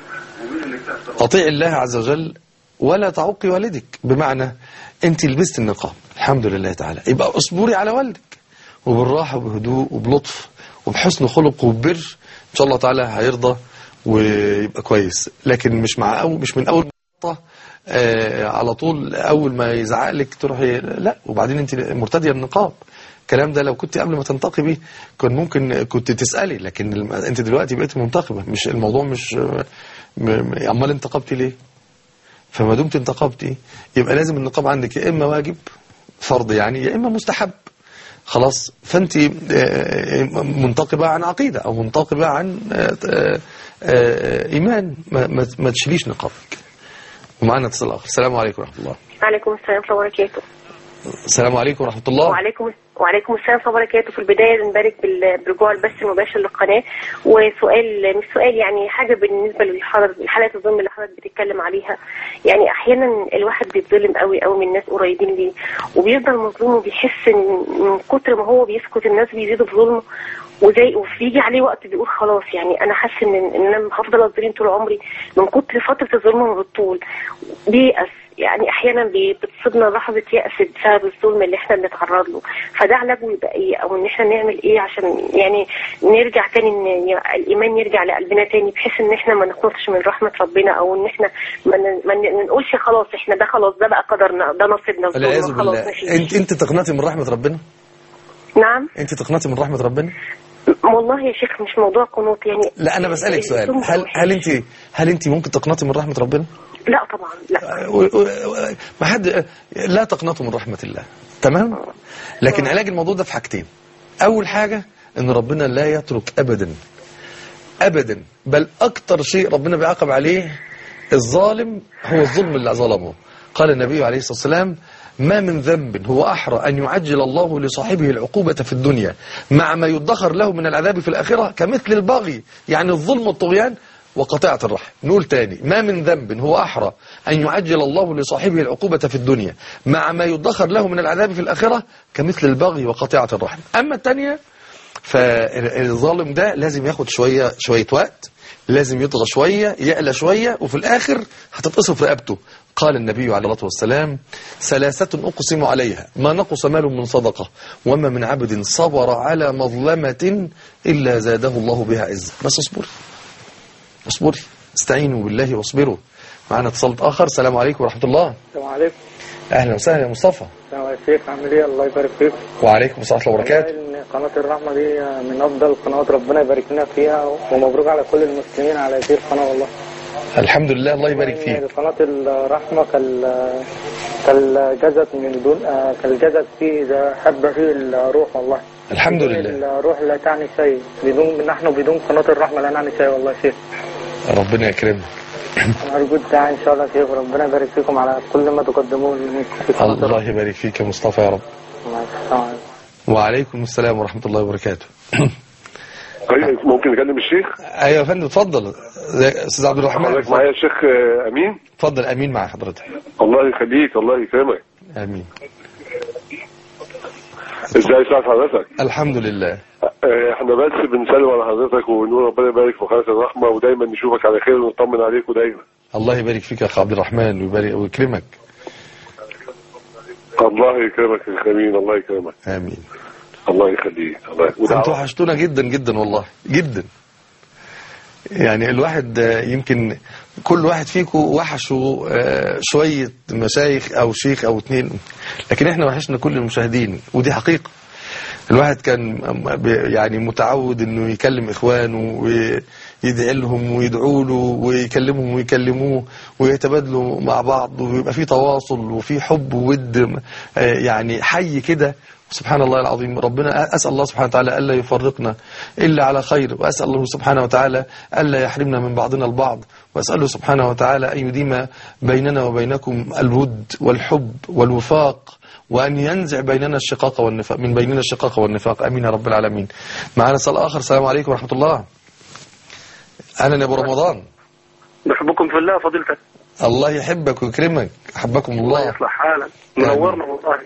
اطيعي الله عز وجل ولا تعقي والدك بمعنى انت لبست النقاب الحمد لله تعالى يبقى اصبري على والدك وبالراحه وبهدوء وبلطف وبحسن خلق وببر ان شاء الله تعالى هيرضى ويبقى كويس لكن مش مع أو مش من اول مرة آه على طول اول ما يزعق لك تروحي لا وبعدين انت مرتديه النقاب الكلام ده لو كنت قبل ما تنتقبي كان ممكن كنت تسالي لكن الم- انت دلوقتي بقيت منتقبه مش الموضوع مش م- م- امال انتقبتي ليه فما دمت انتقبتي يبقى لازم النقاب عندك يا اما واجب فرض يعني يا اما مستحب خلاص فانت آه، منتقبه عن عقيده او منتقبه عن آه، آه، آه، ايمان ما, ما, ما تشيليش نقابك ومعنا اتصال اخر السلام عليكم ورحمه الله وعليكم السلام ورحمة الله وبركاته السلام عليكم ورحمه الله وعليكم وعليكم السلام ورحمة الله وبركاته في البداية نبارك بال- برجوع البث المباشر للقناة وسؤال مش سؤال يعني حاجة بالنسبة للحضر لحالة الظلم اللي حضرتك بتتكلم عليها يعني أحيانا الواحد بيتظلم قوي قوي من ناس قريبين ليه وبيفضل مظلوم وبيحس إن من كتر ما هو بيسكت الناس بيزيدوا في ظلمه وزي وبيجي عليه وقت بيقول خلاص يعني انا حاسس ان ان انا هفضل اتظلم طول عمري من كتر فتره الظلم ما بتطول بيأس يعني احيانا بي- بتصيبنا لحظه يأس بسبب الظلم اللي احنا بنتعرض له فده علاجه يبقى ايه او ان احنا نعمل ايه عشان يعني نرجع تاني ان ي- الايمان يرجع لقلبنا تاني بحيث ان احنا ما نقنطش من رحمه ربنا او ان احنا ما, ن- ما ن- نقولش خلاص احنا ده خلاص ده بقى قدرنا ده نصيبنا والعياذ الظلم خلاص بالله نعيش. انت انت تقنطي من رحمه ربنا نعم انت تقنطي من رحمه ربنا والله يا شيخ مش موضوع قنوط يعني لا انا بسالك سؤال الظلم هل وحش. هل انت هل انت ممكن تقنطي من رحمه ربنا لا طبعا لا و- و- و- ما حد لا تقنطوا من رحمة الله تمام لكن علاج الموضوع ده في حاجتين أول حاجة أن ربنا لا يترك أبدا ابدا بل اكتر شيء ربنا بيعاقب عليه الظالم هو الظلم اللي ظلمه قال النبي عليه الصلاة والسلام ما من ذنب هو أحرى أن يعجل الله لصاحبه العقوبة في الدنيا مع ما يدخر له من العذاب في الآخرة كمثل البغي يعني الظلم والطغيان وقطيعة الرحم نقول تاني ما من ذنب هو أحرى أن يعجل الله لصاحبه العقوبة في الدنيا مع ما يدخر له من العذاب في الآخرة كمثل البغي وقطيعة الرحم أما التانية فالظالم ده لازم ياخد شوية شوية وقت لازم يطغى شوية يعلى شوية وفي الآخر هتتقصف رقبته قال النبي عليه الصلاة والسلام ثلاثة أقسم عليها ما نقص مال من صدقة وما من عبد صبر على مظلمة إلا زاده الله بها عزة بس اصبري اصبري استعينوا بالله واصبروا معنا اتصال آخر السلام عليكم ورحمة الله السلام عليكم أهلا وسهلا يا مصطفى السلام عليكم يا شيخ عامل ايه الله يبارك فيك وعليكم السلام ورحمة الله وبركاته والله إن قناة الرحمة دي من أفضل القنوات ربنا يبارك لنا فيها ومبروك على كل المسلمين على هذه القناة والله الحمد لله الله يبارك فيك إن قناة الرحمة كال كالجسد من دون آه، كالجسد فيه إذا حب فيه الروح والله الحمد لله الروح لا تعني شيء بدون نحن بدون قناة الرحمة لا نعني شيء والله يا شيخ ربنا يكرمك أنا أرجو الدعاء إن شاء الله يا شيخ وربنا يبارك فيكم على كل ما تقدموه في قناة الله الرحمة يبارك فيك يا مصطفى يا رب السلام عليكم. وعليكم السلام ورحمة الله وبركاته طيب ممكن نكلم الشيخ ايوه يا فندم اتفضل استاذ عبد الرحمن حضرتك معايا الشيخ آه، امين اتفضل امين مع حضرتك الله يخليك الله يكرمك امين ازاي ساعة حضرتك الحمد لله آه، احنا بس بنسلم على حضرتك ونقول ربنا يبارك في قناة الرحمة ودايما نشوفك على خير ونطمن عليكم دايما الله يبارك فيك يا اخ عبد الرحمن ويبارك ويكرمك الله يكرمك يا امين الله يكرمك امين الله يخليك الله انتوا ودعوة وحشتونا جدا جدا والله جدا يعني الواحد آه، يمكن كل واحد فيكم وحشوا آه، شوية مشايخ او شيخ او اتنين لكن احنا وحشنا كل المشاهدين ودي حقيقة الواحد كان ب- يعني متعود انه يكلم اخوانه ويدعي لهم ويدعوا له ويكلمهم ويكلموه ويتبادلوا مع بعض ويبقى في تواصل وفي حب وود آه، يعني حي كده سبحان الله العظيم ربنا أسأل الله سبحانه وتعالى ألا يفرقنا إلا على خير وأسأل الله سبحانه وتعالى ألا يحرمنا من بعضنا البعض وأسأله سبحانه وتعالى أن يديم بيننا وبينكم الود والحب والوفاق وأن ينزع بيننا الشقاق والنفاق من بيننا الشقاق والنفاق أمين يا رب العالمين معنا سؤال آخر السلام عليكم ورحمة الله أهلا يا أبو رمضان بحبكم في الله فضيلتك الله يحبك ويكرمك أحبكم الله يصلح حالك منورنا والله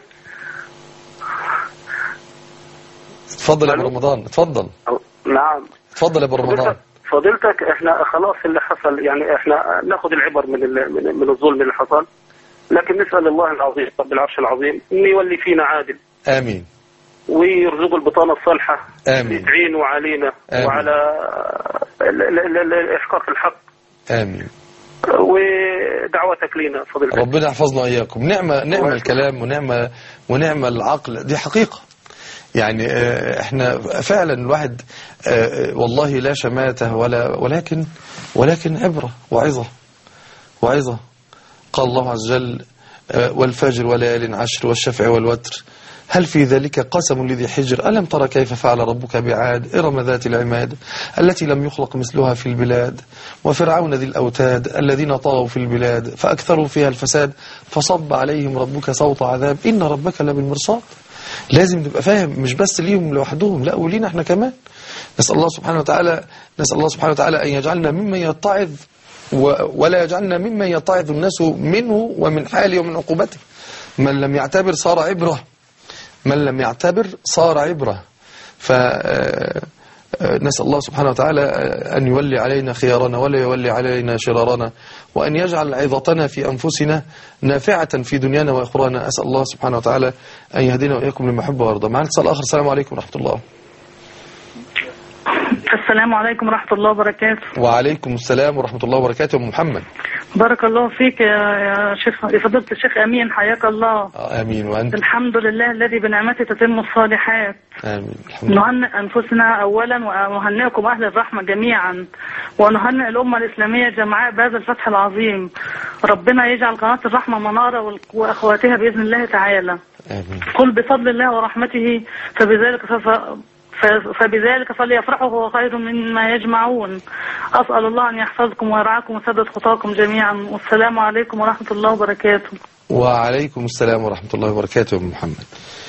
اتفضل يا أبو رمضان اتفضل نعم اتفضل يا أبو رمضان فضيلتك فضيلتك احنا خلاص اللي حصل يعني احنا ناخذ العبر من ال- من, من الظلم اللي حصل لكن نسال الله العظيم رب العرش العظيم ان يولي فينا عادل آمين ويرزق البطانه الصالحه آمين تعينوا علينا آمين. وعلى ال- ال- ال- ال- احقاق الحق آمين ودعوتك لنا فضيلتك ربنا يحفظنا وإياكم نعمة نعمة الكلام ونعمة ونعمة العقل دي حقيقة يعني آه، احنا فعلا الواحد آه، والله لا شماتة ولا ولكن ولكن عبرة وعظة وعظة قال الله عز وجل آه، والفجر وليال عشر والشفع والوتر هل في ذلك قسم لذي حجر ألم ترى كيف فعل ربك بعاد إرم ذات العماد التي لم يخلق مثلها في البلاد وفرعون ذي الأوتاد الذين طغوا في البلاد فأكثروا فيها الفساد فصب عليهم ربك صوت عذاب إن ربك لبالمرصاد لازم تبقى فاهم مش بس ليهم لوحدهم لا ولينا احنا كمان نسأل الله سبحانه وتعالى نسأل الله سبحانه وتعالى أن يجعلنا ممن يتعظ و- ولا يجعلنا ممن يتعظ الناس منه ومن حاله ومن عقوبته من لم يعتبر صار عبرة من لم يعتبر صار عبرة ف آه، آه، نسأل الله سبحانه وتعالى آه، أن يولي علينا خيارنا ولا يولي علينا شرارنا وأن يجعل عظتنا في أنفسنا نافعة في دنيانا وأخرانا أسأل الله سبحانه وتعالى أن يهدينا وإياكم لما يحب ويرضى معنا اتصال آخر السلام عليكم ورحمة الله السلام عليكم ورحمة الله وبركاته وعليكم السلام ورحمة الله وبركاته أم محمد بارك الله فيك يا يا شيخ يا فضيلة الشيخ أمين حياك الله آه، آمين وأنت الحمد لله الذي بنعمته تتم الصالحات آمين الحمد لله نهنئ أنفسنا أولا ونهنئكم أهل الرحمة جميعا ونهنئ الأمة الإسلامية جمعاء بهذا الفتح العظيم ربنا يجعل قناة الرحمة منارة وال- وأخواتها بإذن الله تعالى آمين قل بفضل الله ورحمته فبذلك سوف ف- فبذلك فليفرحوا هو خير مما يجمعون أسأل الله أن يحفظكم ويرعاكم ويسدد خطاكم جميعا والسلام عليكم ورحمة الله وبركاته وعليكم السلام ورحمة الله وبركاته يا أم محمد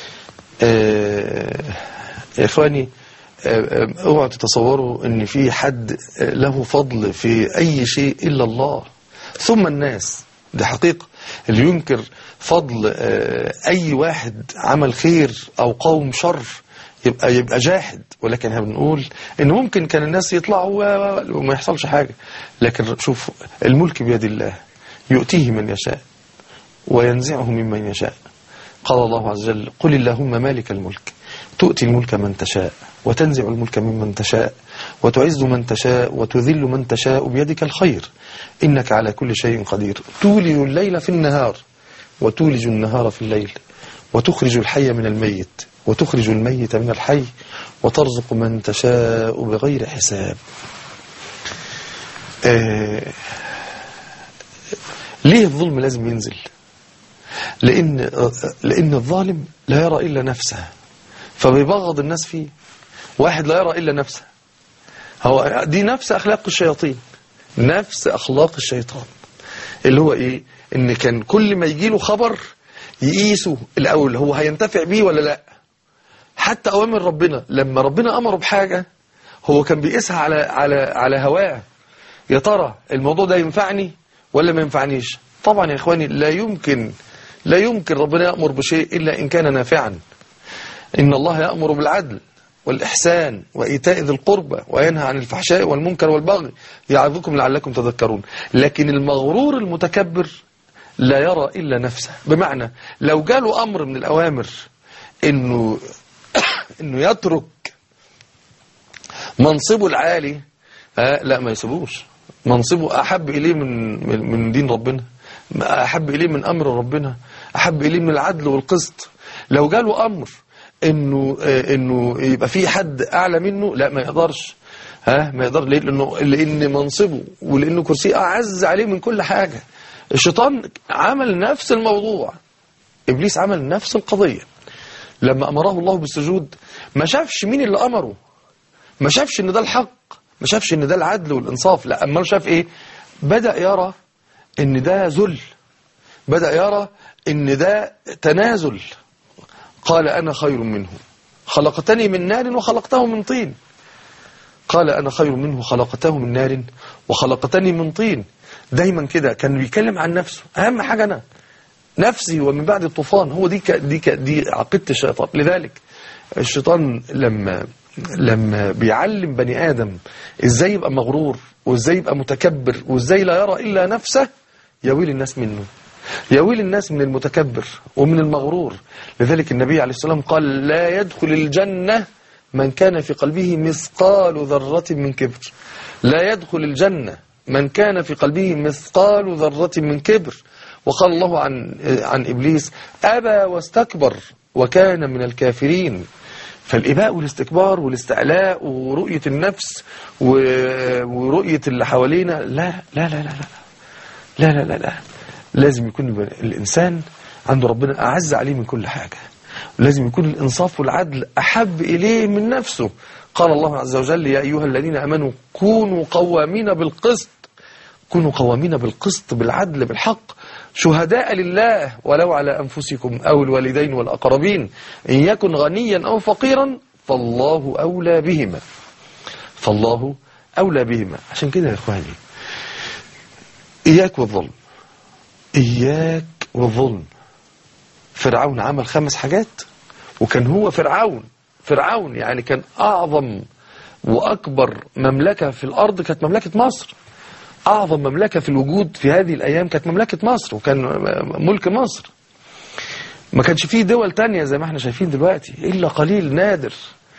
آه، يا إخواني آه، آه، اوعوا تتصوروا ان في حد آه، له فضل في اي شيء الا الله ثم الناس دي حقيقة اللي ينكر فضل آه، اي واحد عمل خير او قوم شر يبقى يبقى جاحد ولكن احنا بنقول ان ممكن كان الناس يطلعوا و- وما يحصلش حاجة لكن شوف الملك بيد الله يؤتيه من يشاء وينزعه ممن يشاء قال الله عز وجل قل اللهم مالك الملك تؤتي الملك من تشاء وتنزع الملك ممن تشاء وتعز من تشاء وتذل من تشاء بيدك الخير إنك على كل شيء قدير تولج الليل في النهار وتولج النهار في الليل وتخرج الحي من الميت وتخرج الميت من الحي وترزق من تشاء بغير حساب آه ليه الظلم لازم ينزل لأن, لأن الظالم لا يرى إلا نفسه فبيبغض الناس فيه واحد لا يرى إلا نفسه هو دي نفس أخلاق الشياطين نفس أخلاق الشيطان اللي هو إيه إن كان كل ما يجيله خبر يقيسه الأول هو هينتفع بيه ولا لا حتى أوامر ربنا لما ربنا أمره بحاجة هو كان بيقيسها على على على هواه يا ترى الموضوع ده ينفعني ولا ما ينفعنيش طبعا يا إخواني لا يمكن لا يمكن ربنا يأمر بشيء إلا إن كان نافعا إن الله يأمر بالعدل والإحسان وإيتاء ذي القربى وينهى عن الفحشاء والمنكر والبغي يعظكم لعلكم تذكرون لكن المغرور المتكبر لا يرى إلا نفسه بمعنى لو جاله أمر من الأوامر إنه إنه يترك منصبه العالي آه لا ما يسيبوش منصبه أحب إليه من من من دين ربنا أحب إليه من أمر ربنا أحب إليه من العدل والقسط لو جاله أمر إنه آه إنه يبقى في حد أعلى منه لا ما يقدرش ها ما يقدر ليه لأنه لأن منصبه ولأنه كرسيه أعز عليه من كل حاجة الشيطان عمل نفس الموضوع إبليس عمل نفس القضية لما أمره الله بالسجود ما شافش مين اللي أمره ما شافش ان ده الحق ما شافش ان ده العدل والانصاف لا اما شاف ايه بدأ يرى ان ده ذل بدأ يرى ان ده تنازل قال انا خير منه خلقتني من نار وخلقته من طين قال انا خير منه خلقته من نار وخلقتني من طين دايما كده كان بيتكلم عن نفسه اهم حاجة انا نفسي ومن بعد الطوفان هو دي ك دي ك دي عقيده الشيطان لذلك الشيطان لما لما بيعلم بني آدم ازاي يبقى مغرور وازاي يبقى متكبر وازاي لا يرى إلا نفسه يويل الناس منه يويل الناس من المتكبر ومن المغرور لذلك النبي عليه الصلاة والسلام قال لا يدخل الجنة من كان في قلبه مثقال ذرة من كبر لا يدخل الجنة من كان في قلبه مثقال ذرة من كبر وقال الله عن عن إبليس أبى واستكبر وكان من الكافرين فالإباء والاستكبار والاستعلاء ورؤية النفس و- ورؤية اللي حوالينا لا لا لا لا لا لا لا لا, لا. لازم يكون الإنسان عنده ربنا أعز عليه من كل حاجة لازم يكون الإنصاف والعدل أحب إليه من نفسه قال الله عز وجل يا أيها الذين أمنوا كونوا قوامين بالقسط كونوا قوامين بالقسط بالعدل بالحق شهداء لله ولو على أنفسكم أو الوالدين والأقربين إن يكن غنيا أو فقيرا فالله أولى بهما فالله أولى بهما عشان كده يا إخواني إياك والظلم إياك والظلم فرعون عمل خمس حاجات وكان هو فرعون فرعون يعني كان أعظم وأكبر مملكة في الأرض كانت مملكة مصر أعظم مملكة في الوجود في هذه الأيام كانت مملكة مصر وكان ملك مصر ما كانش فيه دول تانية زي ما احنا شايفين دلوقتي إلا قليل نادر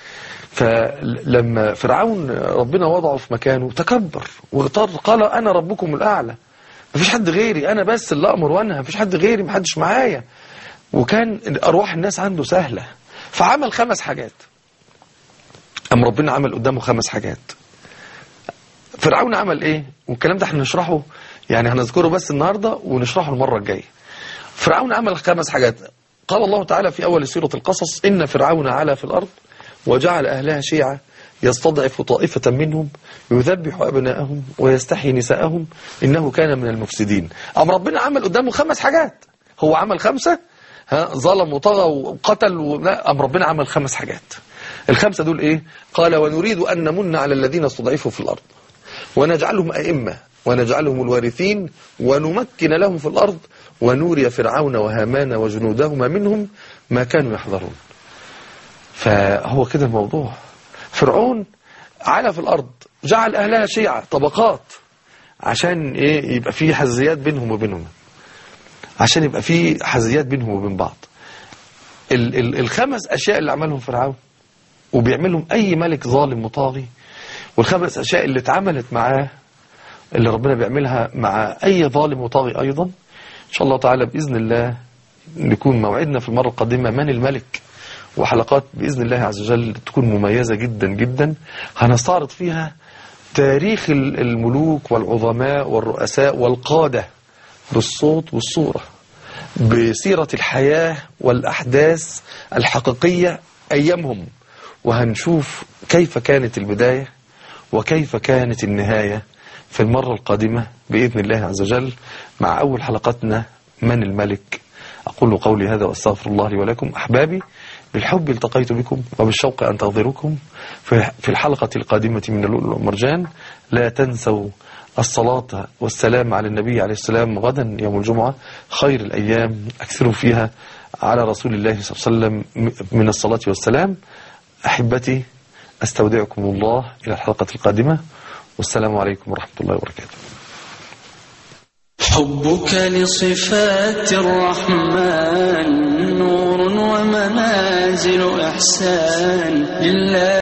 فلما فرعون ربنا وضعه في مكانه تكبر واغتر قال أنا ربكم الأعلى مفيش حد غيري أنا بس اللي أمر وأنهى مفيش حد غيري محدش معايا وكان أرواح الناس عنده سهلة فعمل خمس حاجات أم ربنا عمل قدامه خمس حاجات فرعون عمل ايه والكلام ده احنا نشرحه يعني هنذكره بس النهاردة ونشرحه المرة الجاية فرعون عمل خمس حاجات قال الله تعالى في أول سورة القصص إن فرعون علا في الأرض وجعل أهلها شيعة يستضعف طائفة منهم يذبح أبناءهم ويستحيي نساءهم إنه كان من المفسدين أم ربنا عمل قدامه خمس حاجات هو عمل خمسة ها ظلم وطغى وقتل و... لا أم ربنا عمل خمس حاجات الخمسة دول إيه قال ونريد أن نمن على الذين استضعفوا في الأرض ونجعلهم أئمة ونجعلهم الوارثين ونمكن لهم في الأرض ونوري فرعون وهامان وجنودهما منهم ما كانوا يحذرون فهو كده الموضوع فرعون على في الأرض جعل أهلها شيعة طبقات عشان إيه يبقى في حزيات بينهم وبينهم عشان يبقى في حزيات بينهم وبين بعض ال ال الخمس أشياء اللي عملهم فرعون وبيعملهم أي ملك ظالم وطاغي والخمس أشياء اللي اتعملت معاه اللي ربنا بيعملها مع أي ظالم وطاغي أيضا إن شاء الله تعالى بإذن الله نكون موعدنا في المرة القادمة من الملك وحلقات بإذن الله عز وجل تكون مميزة جدا جدا هنستعرض فيها تاريخ الملوك والعظماء والرؤساء والقادة بالصوت والصورة بسيرة الحياة والأحداث الحقيقية أيامهم وهنشوف كيف كانت البداية وكيف كانت النهاية في المرة القادمة بإذن الله عز وجل مع أول حلقتنا من الملك أقول قولي هذا وأستغفر الله لي ولكم أحبابي بالحب التقيت بكم وبالشوق أنتظركم في الحلقة القادمة من اللؤلؤ والمرجان لا تنسوا الصلاة والسلام على النبي عليه السلام غدا يوم الجمعة خير الأيام أكثروا فيها على رسول الله صلى الله عليه وسلم من الصلاة والسلام أحبتي أستودعكم الله إلى الحلقة القادمة والسلام عليكم ورحمة الله وبركاته حبك لصفات الرحمن نور ومنازل إحسان لله